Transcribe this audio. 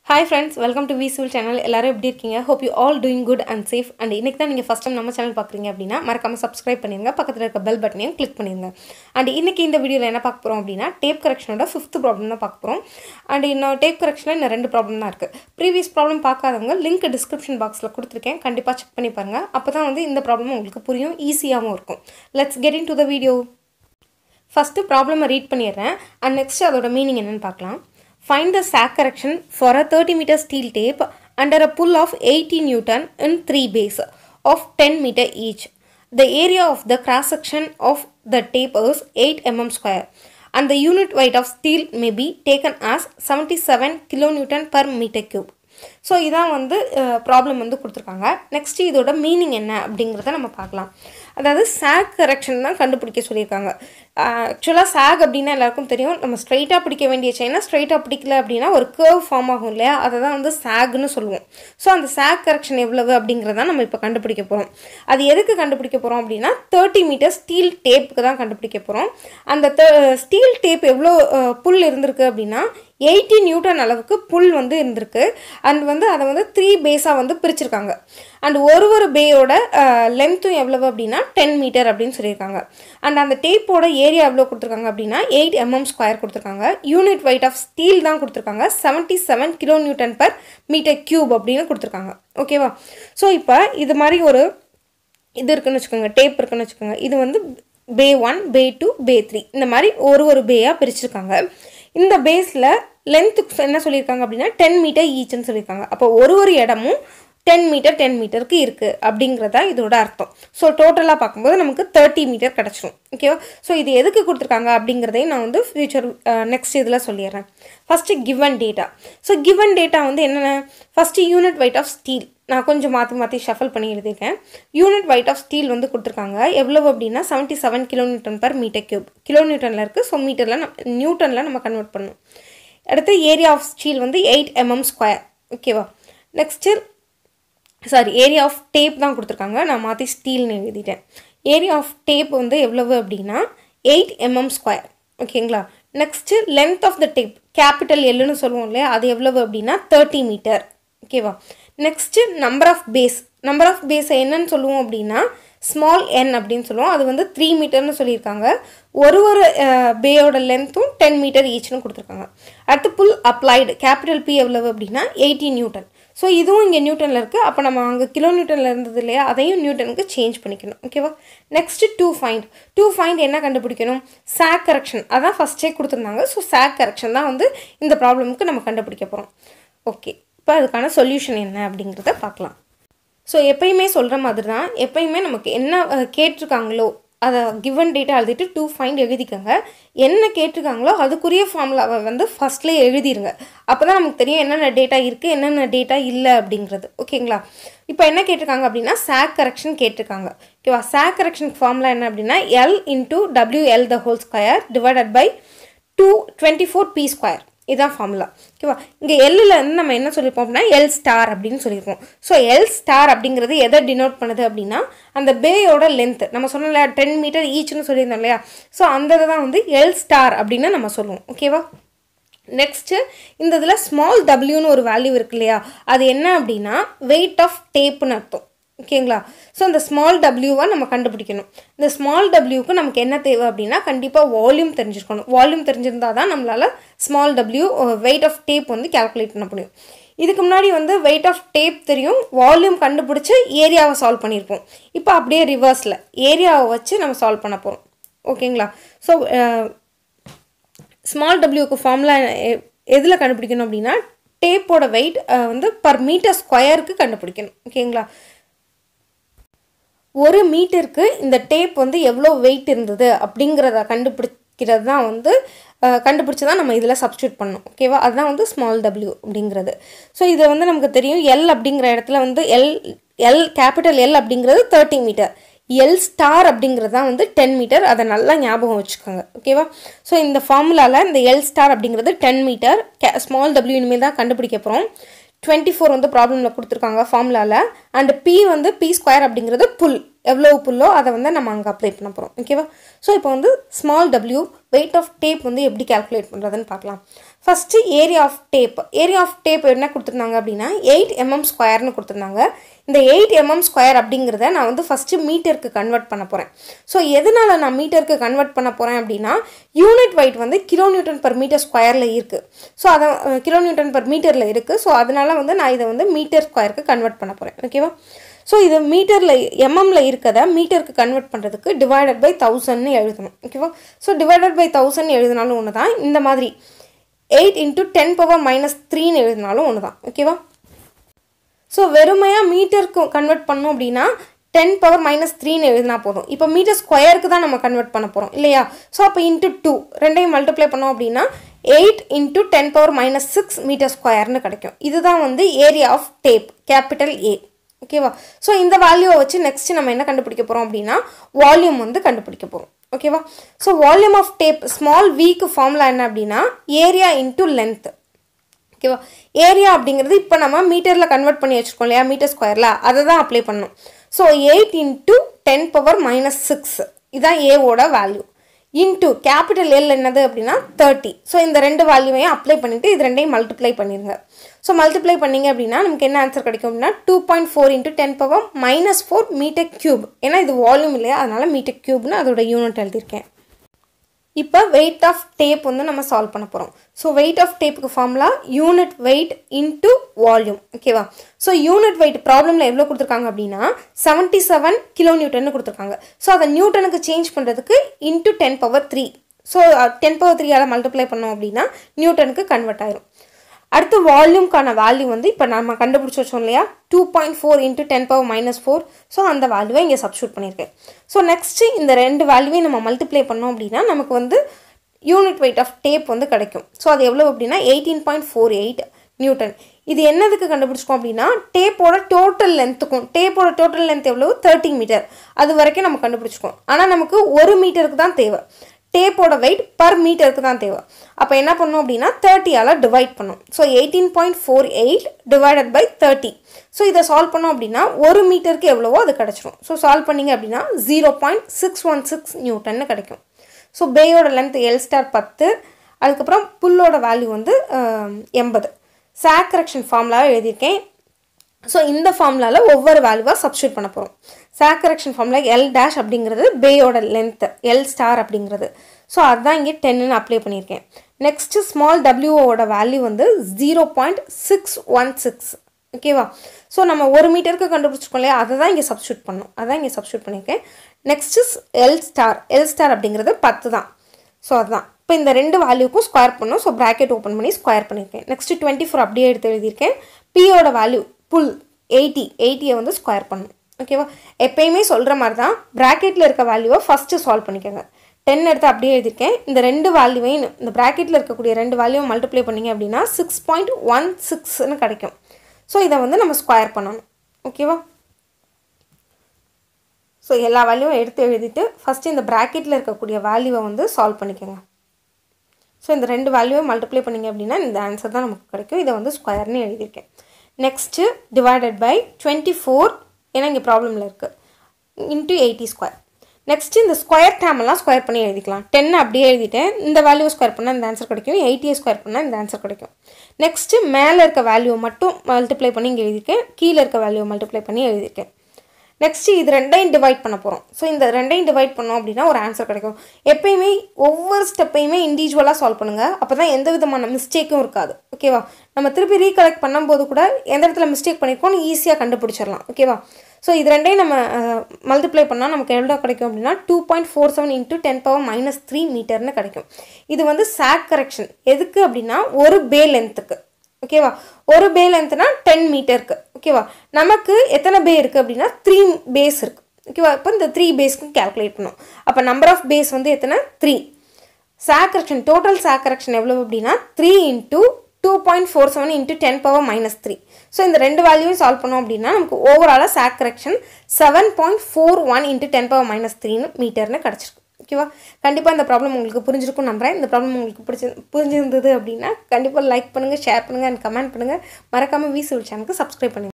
Hi friends welcome to வீசூல் channel எல்லாரும் எப்படி இருக்கீங்க hope you all doing good and safe and இன்னைக்கு தான் நீங்கள் ஃபஸ்ட் டைம் நம்ம சேனல் பார்க்குறீங்க அப்படின்னா மறக்காம சப்ஸ்கிரைப் பண்ணிடுங்க பக்கத்தில் இருக்க பெல் பட்டனையும் கிளிக் பண்ணிடுங்க அண்ட் இன்னைக்கு இந்த வீடியோவில் என்ன பார்க்க போகிறோம் அப்படின்னா டேப் கரெக்ஷனோட ஃபிஃப்த் ப்ராப்ளம் தான் பார்க்க போகிறோம் அண்ட் இன்னும் டேப் கரெக்ஷனில் இன்னும் ரெண்டு ப்ராப்ளம் தான் இருக்குது ப்ரீவியஸ் ப்ராப்ளம் பார்க்காதவங்க லிங்க் டிஸ்கிரிப்ஷன் பாக்ஸில் கொடுத்துருக்கேன் கண்டிப்பாக செக் பண்ணி பாருங்கள் அப்போ தான் வந்து இந்த ப்ராப்ளம் உங்களுக்கு புரியும் ஈஸியாகவும் இருக்கும் let's get into the video first ப்ராப்ளமை ரீட் பண்ணிடுறேன் அண்ட் நெக்ஸ்ட் அதோட மீனிங் என்னன்னு பார்க்கலாம் Find the sag correction for a 30 meter steel tape under a pull of 80 Newton in 3 bays of 10 meter each. The area of the cross section of the tape is 8 mm square and the unit weight of steel may be taken as 77 kilonewton per meter cube. So இதான் வந்து problem வந்து கொடுத்துருக்காங்க next இதோட meaning என்ன அப்படிங்கிறத நம்ம பார்க்கலாம் அதாவது சாக் கரெக்ஷன் தான் கண்டுபிடிக்க சொல்லியிருக்காங்க ஆக்சுவலாக சாக் அப்படின்னா எல்லாருக்கும் தெரியும் நம்ம ஸ்ட்ரைட்டாக பிடிக்க வேண்டிய செயினை ஸ்ட்ரைட்டாக பிடிக்கல அப்படின்னா ஒரு கேர்வ் ஃபார்ம் ஆகும் இல்லையா அதை தான் வந்து சாக்னு சொல்லுவோம் ஸோ அந்த சாக் கரெக்ஷன் எவ்வளவு அப்படிங்கிறத நம்ம இப்போ கண்டுபிடிக்க போகிறோம் அது எதுக்கு கண்டுபிடிக்க போகிறோம் அப்படின்னா தேர்ட்டி மீட்டர் ஸ்டீல் டேப்புக்கு தான் கண்டுபிடிக்க போகிறோம் அந்த ஸ்டீல் டேப் எவ்வளோ புல் இருந்திருக்கு அப்படின்னா எயிட்டி நியூட்டன் அளவுக்கு புல் வந்து இருந்திருக்கு அண்ட் வந்து அதை வந்து த்ரீ பேஸாக வந்து பிரிச்சிருக்காங்க அண்ட் ஒரு ஒரு பேயோட லென்த்தும் எவ்வளவு அப்படின்னா டென் மீட்டர் அப்படின்னு சொல்லியிருக்காங்க அண்ட் அந்த டேப்போட ஏரியா எவ்வளோ கொடுத்துருக்காங்க அப்படின்னா எயிட் எம்எம் ஸ்கொயர் கொடுத்துருக்காங்க யூனிட் வெயிட் ஆஃப் ஸ்டீல் தான் கொடுத்துருக்காங்க seventy seven kilo newton per metre cube அப்படின்னு கொடுத்துருக்காங்க ஓகேவா ஸோ இப்போ இது மாதிரி ஒரு இது இருக்குன்னு வச்சுக்கோங்க டேப் இருக்குன்னு வச்சுக்கோங்க இது வந்து bay one bay two bay three இந்த மாதிரி ஒரு ஒரு பேயாக பிரிச்சிருக்காங்க இந்த பேஸில் லென்த்துக்கு என்ன சொல்லியிருக்காங்க அப்படின்னா டென் மீட்டர் ஈச்சுன்னு சொல்லியிருக்காங்க அப்போ ஒரு ஒரு இடமும் டென் மீட்டர் டென் மீட்டருக்கு இருக்குது அப்படிங்கிறதா இதோட அர்த்தம் ஸோ டோட்டலாக பார்க்கும்போது நமக்கு தேர்ட்டி மீட்டர் கிடச்சிரும் ஓகேவா ஸோ இது எதுக்கு கொடுத்துருக்காங்க அப்படிங்கிறதையும் நான் வந்து ஃபியூச்சர் நெக்ஸ்ட் இதில் சொல்லிடுறேன் first given data so given data வந்து என்னென்ன first unit weight of steel நான் கொஞ்சம் மாற்றி மாற்றி ஷஃபல் பண்ணி எழுதியிருக்கேன் யூனிட் வெயிட் ஆஃப் ஸ்டீல் வந்து கொடுத்துருக்காங்க எவ்வளவு அப்படின்னா seventy seven kilo newton per metre cube kilo நியூட்டனில் இருக்குது ஸோ மீட்டரில் நம்ம நியூட்டனில் நம்ம கன்வெர்ட் பண்ணணும் அடுத்து ஏரியா ஆஃப் ஸ்டீல் வந்து எயிட் எம்எம் ஸ்கொயர் ஓகேவா next sorry area of tape தான் கொடுத்துருக்காங்க நான் மாற்றி ஸ்டீல்னு எழுதிட்டேன் ஏரியா ஆஃப் டேப் வந்து எவ்வளவு அப்படின்னா எயிட் எம்எம் ஸ்கொயர் ஓகேங்களா next length of the tape capital எல்லுன்னு சொல்லுவோம் இல்லையா அது எவ்வளவு அப்படின்னா தேர்ட்டி மீட்டர் ஓகேவா next number of bays number of bays என்னன்னு சொல்லுவோம் அப்படின்னா ஸ்மால் என் அப்படின்னு சொல்லுவோம் அது வந்து த்ரீ மீட்டர்னு சொல்லியிருக்காங்க ஒரு ஒரு பேயோட லென்த்தும் டென் மீட்டர் ஈச்னு கொடுத்துருக்காங்க அடுத்து புல் அப்ளைடு கேபிட்டல் பி எவ்வளவு அப்படின்னா எயிட்டி நியூட்டன் ஸோ இதுவும் இங்கே நியூட்டனில் இருக்குது அப்போ நம்ம அங்கே கிலோ நியூட்டனில் இருந்தது இல்லையா அதையும் நியூட்டனுக்கு சேஞ்ச் பண்ணிக்கணும் ஓகேவா next to find to find என்ன கண்டுபிடிக்கணும் சாக் கரெக்ஷன் அதான் ஃபஸ்ட்டே கொடுத்துருந்தாங்க ஸோ சாக் கரெக்ஷன் தான் வந்து இந்த ப்ராப்ளமுக்கு நம்ம கண்டுபிடிக்க போகிறோம் ஓகே இப்போ அதுக்கான சொல்யூஷன் என்ன அப்படிங்கிறத பார்க்கலாம் ஸோ எப்பயுமே சொல்கிற மாதிரி தான் எப்பயுமே நமக்கு என்ன கேட்டிருக்காங்களோ அதை கிவன் டேட்டா எழுதிட்டு டூ ஃபைண்ட் எழுதிக்கோங்க என்ன கேட்டிருக்காங்களோ அதுக்குரிய ஃபார்முலாவை வந்து ஃபஸ்ட்லேயே எழுதிருங்க அப்போ தான் நமக்கு தெரியும் என்னென்ன டேட்டா இருக்குது என்னென்ன டேட்டா இல்லை அப்படிங்கிறது ஓகேங்களா இப்போ என்ன கேட்டிருக்காங்க அப்படின்னா சாக் கரெக்ஷன் கேட்டிருக்காங்க ஓகேவா சாக் கரெக்ஷன் ஃபார்முலா என்ன அப்படின்னா L into WL the whole square divided by two twenty four P square இதுதான் ஃபார்முலா ஓகேவா இங்கே எல்லில் வந்து நம்ம என்ன சொல்லியிருப்போம் அப்படின்னா எல் ஸ்டார் அப்படின்னு சொல்லியிருப்போம் ஸோ எல் ஸ்டார் அப்படிங்கிறது எதை டினோட் பண்ணுது அப்படின்னா அந்த பேயோட லென்த் நம்ம சொன்னோம் இல்லையா டென் மீட்டர் ஈச்னு சொல்லியிருந்தோம் இல்லையா ஸோ அந்த இதை தான் வந்து எல் ஸ்டார் அப்படின்னு நம்ம சொல்லுவோம் ஓகேவா நெக்ஸ்ட்டு இந்த இதில் ஸ்மால் டபிள்யூன்னு ஒரு வேல்யூ இருக்கு இல்லையா அது என்ன அப்படின்னா வெயிட் ஆஃப் டேப்புன்னு அர்த்தம் ஓகேங்களா ஸோ இந்த ஸ்மால் டபிள்யூவை நம்ம கண்டுபிடிக்கணும் இந்த ஸ்மால் டபிள்யூக்கு நமக்கு என்ன தேவை அப்படின்னா கண்டிப்பாக வால்யூம் தெரிஞ்சிருக்கணும் வால்யூம் தெரிஞ்சிருந்தால் தான் நம்மளால் small W weight of tape வந்து கேல்குலேட் பண்ண முடியும் இதுக்கு முன்னாடி வந்து வெயிட் ஆஃப் டேப் தெரியும் வால்யூம் கண்டுபிடிச்சி ஏரியாவை சால்வ் பண்ணியிருப்போம் இப்போ அப்படியே ரிவர்ஸில் ஏரியாவை வச்சு நம்ம சால்வ் பண்ண போகிறோம் ஓகேங்களா ஸோ ஸ்மால் டபிள்யூக்கு ஃபார்முலா எதில் கண்டுபிடிக்கணும் அப்படின்னா டேப்போட வெயிட் வந்து பர் மீட்டர் ஸ்கொயருக்கு கண்டுபிடிக்கணும் ஓகேங்களா ஒரு மீட்டருக்கு இந்த டேப் வந்து எவ்வளோ வெயிட் இருந்தது அப்படிங்கிறத கண்டுபிடிக்கிறது தான் வந்து கண்டுபிடிச்சி தான் நம்ம இதில் சப்ஸ்டியூட் பண்ணணும் ஓகேவா அதுதான் வந்து ஸ்மால் டபிள்யூ அப்படிங்கிறது ஸோ இது வந்து நமக்கு தெரியும் எல் அப்படிங்கிற இடத்துல வந்து எல் எல் கேபிட்டல் எல் அப்படிங்கிறது தேர்ட்டி மீட்டர் எல் ஸ்டார் அப்படிங்கிறது தான் வந்து டென் மீட்டர் அதை நல்லா ஞாபகம் வச்சுக்கோங்க ஓகேவா ஸோ இந்த ஃபார்முலாவில் இந்த எல் ஸ்டார் அப்படிங்கிறது ten metre K small W இனிமேல் தான் கண்டுபிடிக்க போகிறோம் டுவெண்ட்டி ஃபோர் வந்து ப்ராப்ளமில் கொடுத்துருக்காங்க ஃபார்முலாவில் அண்ட் பி வந்து பி ஸ்கொயர் அப்படிங்கிறது புல் எவ்வளோ புல்லோ அதை வந்து நம்ம அங்கே அப்ளை பண்ண போகிறோம் ஓகேவா ஸோ இப்போ வந்து small W weight of tape வந்து எப்படி கேல்குலேட் பண்ணுறதுன்னு பார்க்கலாம் first area of tape area of tape என்ன கொடுத்துருந்தாங்க அப்படின்னா எயிட் எம்எம் ஸ்கொயர்னு கொடுத்துருந்தாங்க இந்த எயிட் எம்எம் ஸ்கொயர் அப்படிங்கிறத நான் வந்து ஃபஸ்ட்டு மீட்டருக்கு கன்வெர்ட் பண்ண போகிறேன் ஸோ எதனால் நான் மீட்டருக்கு கன்வெர்ட் பண்ண போகிறேன் அப்படின்னா யூனிட் weight வந்து கிலோ நியூட்டன் பர் மீட்டர் ஸ்கொயரில் இருக்குது ஸோ அதை கிலோ நியூட்டன் பர் மீட்டரில் இருக்குது ஸோ அதனால் வந்து நான் இதை வந்து மீட்டர் ஸ்கொயருக்கு கன்வெர்ட் பண்ண போகிறேன் ஓகேவா ஸோ இது மீட்டரில் எம்எம்ல இருக்கதை மீட்டருக்கு கன்வெர்ட் பண்ணுறதுக்கு டிவைடட் பை தௌசண்ட்னு எழுதணும் ஓகேவா ஸோ டிவைடட் பை தௌசண்ட் எழுதினாலும் ஒன்று தான் இந்த மாதிரி eight into ten power minus த்ரீன்னு எழுதினாலும் ஒன்று தான் ஓகேவா ஸோ வெறுமையாக மீட்டருக்கு கன்வெர்ட் பண்ணோம் அப்படின்னா டென் பவர் மைனஸ் த்ரீன்னு எழுதினா போதும் இப்போ மீட்டர் ஸ்கொயருக்கு தான் நம்ம கன்வெர்ட் பண்ண போகிறோம் இல்லையா ஸோ அப்போ இன்ட்டு டூ ரெண்டையும் மல்டிப்ளை பண்ணோம் அப்படின்னா eight into ten power minus six metre ஸ்கொயர்னு கிடைக்கும் இதுதான் வந்து area of tape capital A ஓகேவா ஸோ இந்த வேல்யூவை வச்சு நெக்ஸ்ட் நம்ம என்ன கண்டுபிடிக்க போகிறோம் அப்படின்னா வால்யூம் வந்து கண்டுபிடிக்க போகிறோம் ஓகேவா so volume of tape small வீக்கு ஃபார்முலா என்ன அப்படின்னா ஏரியா இன்ட்டு லென்த் ஓகேவா ஏரியா அப்படிங்கிறது இப்போ நம்ம மீட்டரில் கன்வெர்ட் பண்ணி வச்சுருக்கோம் இல்லையா மீட்டர் ஸ்கொயரில் அதை தான் அப்ளை பண்ணணும் so eight into ten power minus six இதுதான் ஏவோட வேல்யூ இன்ட்டு கேபிட்டல் எல் என்னது அப்படின்னா தேர்ட்டி ஸோ இந்த ரெண்டு வேல்யூவையும் அப்ளை பண்ணிவிட்டு இது ரெண்டையும் மல்டிப்ளை பண்ணிடுங்க ஸோ மல்டிப்ளை பண்ணிங்க அப்படின்னா நமக்கு என்ன ஆன்சர் கிடைக்கும் அப்படின்னா two point four into ten power minus four metre cube ஏன்னா இது வால்யூம் இல்லையா அதனால் மீட்டர் க்யூப்னு அதோட யூனிட் எழுதியிருக்கேன் இப்போ வெயிட் ஆஃப் டேப் வந்து நம்ம சால்வ் பண்ண போகிறோம் ஸோ வெயிட் ஆஃப் டேப்புக்கு formula unit weight into volume ஓகேவா ஸோ யூனிட் வெயிட் ப்ராப்ளமில் எவ்வளோ கொடுத்துருக்காங்க அப்படின்னா செவன்ட்டி செவன் கிலோ நியூட்டன்னு கொடுத்துருக்காங்க ஸோ அதை நியூட்டனுக்கு சேஞ்ச் பண்ணுறதுக்கு into ten power three so ten power த்ரீயால் மல்டிப்ளை பண்ணோம் அப்படின்னா நியூட்டனுக்கு கன்வெர்ட் ஆயிரும் அடுத்து வால்யூம்க்கான வேல்யூ வந்து இப்போ நம்ம கண்டுபிடிச்சி வச்சோம் இல்லையா two point four into ten power minus four so அந்த வேல்யூவை இங்கே சப்ஸ்டியூட் பண்ணியிருக்கேன் ஸோ நெக்ஸ்ட்டு இந்த ரெண்டு வேல்யூவையும் நம்ம மல்டிப்ளை பண்ணோம் அப்படின்னா நமக்கு வந்து யூனிட் வெயிட் ஆஃப் டேப் வந்து கிடைக்கும் ஸோ அது எவ்வளோ அப்படின்னா eighteen point four eight newton இது என்னதுக்கு கண்டுபிடிச்சிக்கோம் அப்படின்னா டேப்போட டோட்டல் லென்த்துக்கும் டேப்போட டோட்டல் லென்த் எவ்வளோ தேர்ட்டி மீட்டர் அது வரைக்கும் நம்ம கண்டுபிடிச்சிக்கோம் ஆனால் நமக்கு ஒரு மீட்டருக்கு தான் தேவை டேப்போட வெயிட் பர் மீட்டருக்கு தான் தேவை அப்போ என்ன பண்ணோம் அப்படின்னா தேர்ட்டியால் டிவைட் பண்ணும் so eighteen point four eight divided by thirty so இதை சால்வ் பண்ணோம் அப்படின்னா ஒரு மீட்டருக்கு எவ்வளவோ அது கிடச்சிரும் ஸோ சால்வ் பண்ணிங்க அப்படின்னா zero point six one six நியூட்டன்னு கிடைக்கும் ஸோ பேயோட லென்த் எல் ஸ்டார் பத்து அதுக்கப்புறம் புல்லோட வேல்யூ வந்து எண்பது சாக் கரெக்ஷன் ஃபார்முலாவை எழுதியிருக்கேன் ஸோ இந்த ஃபார்முலாவில் ஒவ்வொரு வேல்யூவாக சப்ஸ்டியூட் பண்ண போகிறோம் sag correction formula L dash அப்படிங்கிறது பேயோட லென்த் எல் ஸ்டார் அப்படிங்கிறது ஸோ அதுதான் இங்கே டென்னு அப்ளை பண்ணியிருக்கேன் நெக்ஸ்ட்டு ஸ்மால் டபிள்யூஓட வேல்யூ வந்து zero point six one six ஓகேவா ஸோ நம்ம ஒரு மீட்டருக்கு கண்டுபிடிச்சிருக்கோம் இல்லையா அதை தான் இங்கே சப்ஸ்டியூட் பண்ணோம் அதான் இங்கே சப்ஸ்டியூட் பண்ணியிருக்கேன் next L star L star அப்படிங்கிறது பத்து தான் ஸோ அதுதான் இப்போ இந்த ரெண்டு வேல்யூக்கும் ஸ்கொயர் பண்ணோம் ஸோ ப்ராக்கெட் ஓப்பன் பண்ணி ஸ்கொயர் பண்ணியிருக்கேன் நெக்ஸ்ட்டு டுவெண்ட்டி ஃபோர் அப்படியே எடுத்து எழுதியிருக்கேன் பியோட வேல்யூ புல் எயிட்டி எயிட்டியை வந்து ஸ்கொயர் பண்ணணும் ஓகேவா எப்பயுமே சொல்கிற மாதிரி தான் ப்ராக்கெட்டில் இருக்க வேல்யூவை ஃபஸ்ட்டு சால்வ் பண்ணிக்கோங்க டென் எடுத்து அப்படியே எழுதியிருக்கேன் இந்த ரெண்டு வேல்யூவையும் இந்த ப்ராக்கெட்டில் இருக்கக்கூடிய ரெண்டு வேல்யூவை மல்டிப்ளை பண்ணிங்க அப்படின்னா சிக்ஸ் பாயிண்ட் ஒன் சிக்ஸ்னு கிடைக்கும் ஸோ இதை வந்து நம்ம ஸ்கொயர் பண்ணணும் ஓகேவா ஸோ எல்லா வேல்யூவும் எடுத்து எழுதிட்டு ஃபஸ்ட்டு இந்த ப்ராக்கெட்டில் இருக்கக்கூடிய வேல்யூவை வந்து சால்வ் பண்ணிக்கோங்க ஸோ இந்த ரெண்டு வேல்யூவை மல்டிப்ளை பண்ணிங்க அப்படின்னா இந்த ஆன்சர் தான் நமக்கு கிடைக்கும் இதை வந்து ஸ்கொயர்னு எழுதியிருக்கேன் next divided by twenty four ஏன்னா இங்கே ப்ராப்ளமில் இருக்குது இன்ட்டு எயிட்டி ஸ்கொயர் நெக்ஸ்ட்டு இந்த ஸ்கொயர் டேமெல்லாம் ஸ்கொயர் பண்ணி எழுதிக்கலாம் டென் அப்படியே எழுதிட்டேன் இந்த வேல்யூ ஸ்கொயர் பண்ணால் இந்த ஆன்சர் கிடைக்கும் எயிட்டியை ஸ்கொயர் பண்ணால் இந்த ஆன்சர் கிடைக்கும் நெக்ஸ்ட்டு மேலே இருக்க வேல்யூவை மட்டும் மல்டிப்ளை பண்ணி இங்கே எழுதியிருக்கேன் கீழே இருக்க வேல்யூவை மல்டிப்ளை பண்ணி எழுதியிருக்கேன் நெக்ஸ்ட்டு இது ரெண்டையும் டிவைட் பண்ண போகிறோம் ஸோ இந்த ரெண்டையும் டிவைட் பண்ணோம் அப்படின்னா ஒரு ஆன்சர் கிடைக்கும் எப்பயுமே ஒவ்வொரு ஸ்டெப்பையுமே இண்டிவிஜுவலாக சால்வ் பண்ணுங்கள் அப்போ தான் எந்த விதமான மிஸ்டேக்கும் இருக்காது ஓகேவா நம்ம திருப்பி ரீகலெக்ட் பண்ணும்போது கூட எந்த இடத்துல மிஸ்டேக் பண்ணியிருக்கோம்னு ஈஸியாக கண்டுபிடிச்சிடலாம் ஓகேவா ஸோ இது ரெண்டையும் நம்ம மல்டிப்ளை பண்ணால் நமக்கு எவ்வளோ கிடைக்கும் அப்படின்னா two point four seven into ten power minus three மீட்டர்னு கிடைக்கும் இது வந்து சாக் கரெக்ஷன் எதுக்கு அப்படின்னா ஒரு பே லென்த்துக்கு ஓகேவா ஒரு பே லென்த்னா டென் மீட்டருக்கு ஓகேவா நமக்கு எத்தனை பே இருக்குது அப்படின்னா த்ரீ பேஸ் இருக்குது ஓகேவா இப்போ இந்த த்ரீ பேஸ்க்கு கேல்குலேட் பண்ணும் அப்போ நம்பர் ஆஃப் பேஸ் வந்து எத்தனை three sag correction total sag correction எவ்வளோ அப்படின்னா three into two point four seven into ten power minus three so இந்த ரெண்டு வேல்யூவும் சால்வ் பண்ணோம் அப்படின்னா நமக்கு ஓவராலாக sag correction seven point four one into ten power minus த்ரீன்னு மீட்டர்னு கிடச்சிருக்கு ஓகேவா கண்டிப்பாக இந்த ப்ராப்ளம் உங்களுக்கு புரிஞ்சிருக்கும் நம்புறேன் இந்த ப்ராப்ளம் உங்களுக்கு பிடிச்சி புரிஞ்சிருந்தது அப்படின்னா கண்டிப்பாக லைக் பண்ணுங்கள் ஷேர் பண்ணுங்கள் அண்ட் கமெண்ட் பண்ணுங்கள் மறக்காமல் வீசு சேனலுக்கு சப்ஸ்கிரைப் பண்ணுங்கள்